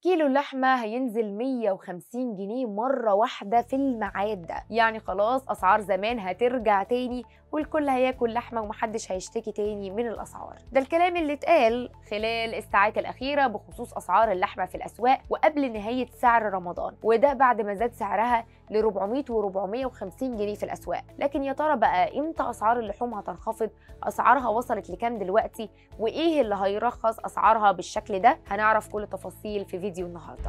كيلو اللحمة هينزل 150 جنيه مرة واحدة في الميعاد ده يعني خلاص أسعار زمان هترجع تاني والكل هياكل لحمة ومحدش هيشتكي تاني من الأسعار ده الكلام اللي اتقال خلال الساعات الأخيرة بخصوص أسعار اللحمة في الأسواق وقبل نهاية سعر رمضان وده بعد ما زاد سعرها ل 400 و 450 جنيه في الأسواق لكن يا ترى بقى إمتى أسعار اللحوم هتنخفض أسعارها وصلت لكام دلوقتي وإيه اللي هيرخص أسعارها بالشكل ده هنعرف كل التفاصيل في فيديو النهارده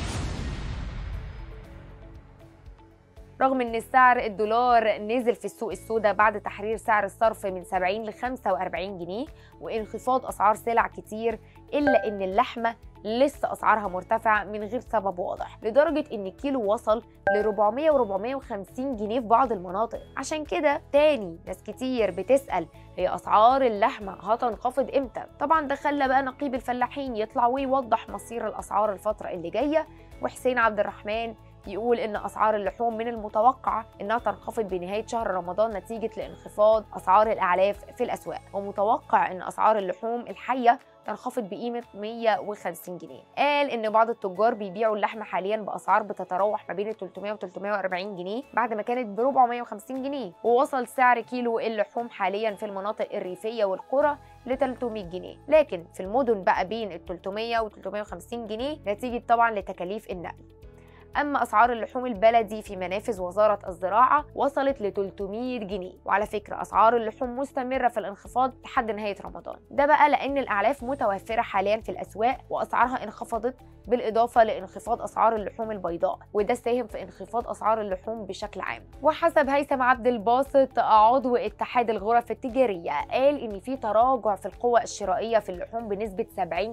رغم ان سعر الدولار نزل في السوق السوداء بعد تحرير سعر الصرف من 70 ل 45 جنيه وانخفاض اسعار سلع كتير الا ان اللحمه لسه اسعارها مرتفعه من غير سبب واضح لدرجه ان الكيلو وصل ل 400 و 450 جنيه في بعض المناطق عشان كده تاني ناس كتير بتسال هي اسعار اللحمه هتنخفض امتى طبعا ده خلى بقى نقيب الفلاحين يطلع ويوضح مصير الاسعار الفتره اللي جايه وحسين عبد الرحمن يقول ان اسعار اللحوم من المتوقع انها تنخفض بنهايه شهر رمضان نتيجه لانخفاض اسعار الاعلاف في الاسواق ومتوقع ان اسعار اللحوم الحيه تنخفض بقيمة 150 جنيه قال إن بعض التجار بيبيعوا اللحمة حاليا بأسعار بتتراوح ما بين 300 و 340 جنيه بعد ما كانت ب 450 جنيه ووصل سعر كيلو اللحوم حاليا في المناطق الريفية والقرى ل 300 جنيه لكن في المدن بقى بين ال 300 و 350 جنيه نتيجة طبعا لتكاليف النقل أما أسعار اللحوم البلدي في منافذ وزارة الزراعة وصلت ل 300 جنيه وعلى فكرة أسعار اللحوم مستمرة في الانخفاض لحد نهاية رمضان ده بقى لأن الأعلاف متوفرة حاليا في الأسواق وأسعارها انخفضت بالإضافة لانخفاض أسعار اللحوم البيضاء وده ساهم في انخفاض أسعار اللحوم بشكل عام وحسب هيثم عبد الباسط عضو اتحاد الغرف التجارية قال إن في تراجع في القوة الشرائية في اللحوم بنسبة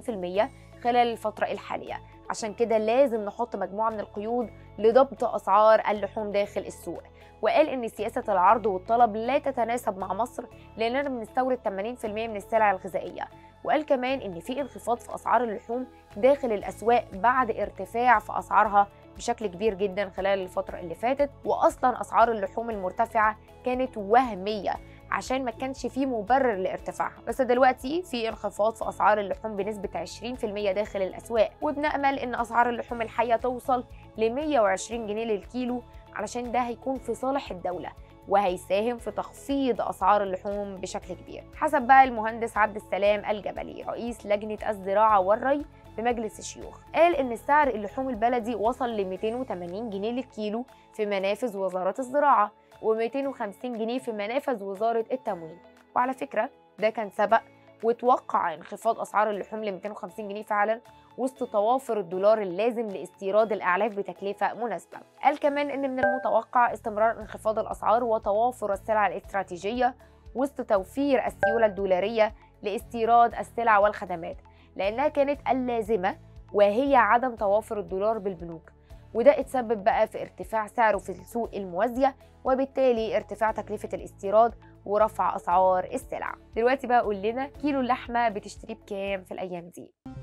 70% خلال الفترة الحالية عشان كده لازم نحط مجموعة من القيود لضبط أسعار اللحوم داخل السوق وقال إن سياسة العرض والطلب لا تتناسب مع مصر لأننا بنستورد 80% من السلع الغذائية وقال كمان إن في انخفاض في أسعار اللحوم داخل الأسواق بعد ارتفاع في أسعارها بشكل كبير جدا خلال الفترة اللي فاتت وأصلا أسعار اللحوم المرتفعة كانت وهمية عشان ما كانش فيه مبرر لارتفاعها بس دلوقتي في انخفاض في اسعار اللحوم بنسبه 20% داخل الاسواق وبنامل ان اسعار اللحوم الحيه توصل ل 120 جنيه للكيلو علشان ده هيكون في صالح الدوله وهيساهم في تخفيض اسعار اللحوم بشكل كبير حسب بقى المهندس عبد السلام الجبلي رئيس لجنه الزراعه والري بمجلس الشيوخ قال ان سعر اللحوم البلدي وصل ل 280 جنيه للكيلو في منافذ وزاره الزراعه و250 جنيه في منافذ وزارة التموين وعلى فكرة ده كان سبق وتوقع انخفاض أسعار اللحوم ل 250 جنيه فعلا وسط توافر الدولار اللازم لاستيراد الأعلاف بتكلفة مناسبة قال كمان إن من المتوقع استمرار انخفاض الأسعار وتوافر السلع الاستراتيجية وسط توفير السيولة الدولارية لاستيراد السلع والخدمات لأنها كانت اللازمة وهي عدم توافر الدولار بالبنوك وده اتسبب بقى في ارتفاع سعره في السوق الموازية وبالتالي ارتفاع تكلفة الاستيراد ورفع أسعار السلع دلوقتي بقى قول لنا كيلو اللحمة بتشتريه بكام في الأيام دي